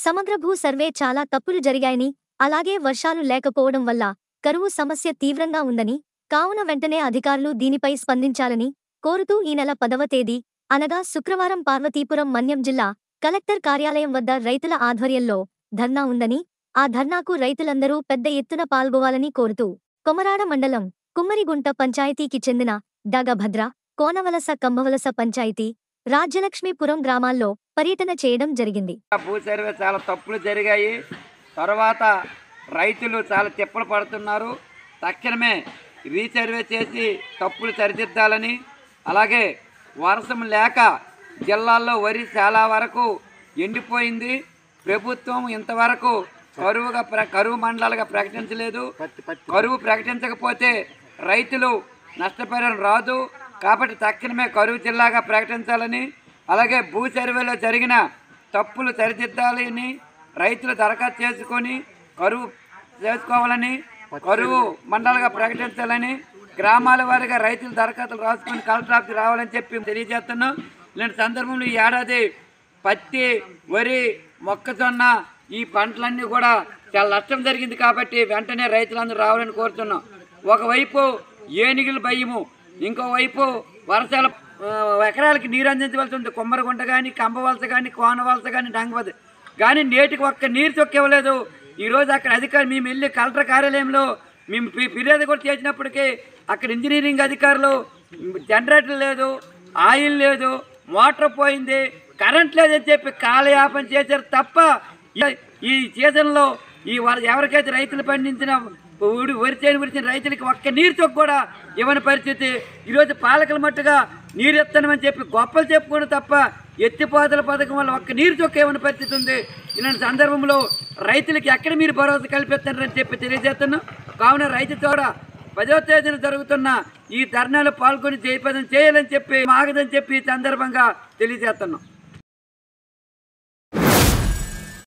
సమగ్ర భూ సర్వే చాలా తప్పులు జరిగాయని అలాగే వర్షాలు లేకపోవడం వల్ల కరువు సమస్య తీవ్రంగా ఉందని కావున వెంటనే అధికారులు దీనిపై స్పందించాలని కోరుతూ ఈ నెల పదవ తేదీ అనగా శుక్రవారం పార్వతీపురం మన్యం జిల్లా కలెక్టర్ కార్యాలయం వద్ద రైతుల ఆధ్వర్యంలో ధర్నా ఉందని ఆ ధర్నాకు రైతులందరూ పెద్ద ఎత్తున పాల్గొవాలని కోరుతూ కొమరాడ మండలం కుమ్మరిగుంట పంచాయతీకి చెందిన డగభద్ర కోనవలస కమ్మవలస పంచాయతీ రాజ్యలక్ష్మీపురం గ్రామాల్లో పర్యటన చేయడం జరిగింది ఆ భూ సర్వే చాలా తప్పులు జరిగాయి తర్వాత రైతులు చాలా తిప్పలు పడుతున్నారు తక్షణమే రీసర్వే చేసి తప్పులు సరిదిద్దాలని అలాగే వర్షం లేక జిల్లాల్లో వరి చాలా వరకు ఎండిపోయింది ప్రభుత్వం ఇంతవరకు కరువుగా ప్ర కరువు మండలాలుగా ప్రకటించలేదు కరువు ప్రకటించకపోతే రైతులు నష్టపరిహారం రాదు కాబట్టి తక్షణమే కరువు జిల్లాగా ప్రకటించాలని అలాగే భూ సర్వేలో జరిగిన తప్పులు సరిదిద్దాలని రైతులు దరఖాస్తు చేసుకొని కరువు చేసుకోవాలని కరువు మండలుగా ప్రకటించాలని గ్రామాల వారిగా రైతులు దరఖాస్తులు రాసుకొని కలెక్టర్ ఆఫీస్కి రావాలని చెప్పి తెలియజేస్తున్నాం ఇలాంటి సందర్భంలో ఈ ఏడాది పత్తి వరి మొక్కజొన్న ఈ పంటలన్నీ కూడా చాలా నష్టం జరిగింది కాబట్టి వెంటనే రైతులందరూ రావాలని కోరుతున్నాం ఒకవైపు ఏనుగుల భయము ఇంకోవైపు వర్షాల ఆ, ఎకరాలకి నీరు అందించవలసి ఉంది కుమ్మరగుంట కానీ కంబవలస కానీ కోనవలస కానీ డంగవలస కానీ నేటికి ఒక్క నీరు చొక్కివ్వలేదు ఈరోజు అక్కడ అధికారి మేము వెళ్ళి కలెక్టర్ కార్యాలయంలో మేము ఫి- ఫిర్యాదు కూడా చేసినప్పటికీ అక్కడ ఇంజనీరింగ్ అధికారులు జనరేటర్ లేదు ఆయిల్ లేదు మోటార్ పోయింది కరెంట్ లేదని చెప్పి కాలయాపన చేశారు తప్ప ఈ- ఈ సీజన్లో ఈ వాళ్ళ ఎవరికైతే రైతులు పండించిన ఊడి వరి చేను విడిచిన రైతులకి ఒక్క నీరు చొక్కు కూడా ఇవ్వని పరిస్థితి ఈరోజు పాలకుల మట్టుగా నీరు ఎత్తనమని చెప్పి గొప్పలు చెప్పుకోవడం తప్ప ఎత్తిపోతల పథకం వల్ల ఒక్క నీరు చొక్క ఇవ్వని పరిస్థితి ఉంది ఇలాంటి సందర్భంలో రైతులకి ఎక్కడ మీరు భరోసా కల్పిస్తారని చెప్పి తెలియజేస్తున్నాం కావున రైతు తోడ పదో తేదీన జరుగుతున్న ఈ ధర్నాలో పాల్గొని జయపదం చేయాలని చెప్పి ఆగదని చెప్పి ఈ సందర్భంగా తెలియజేస్తున్నాం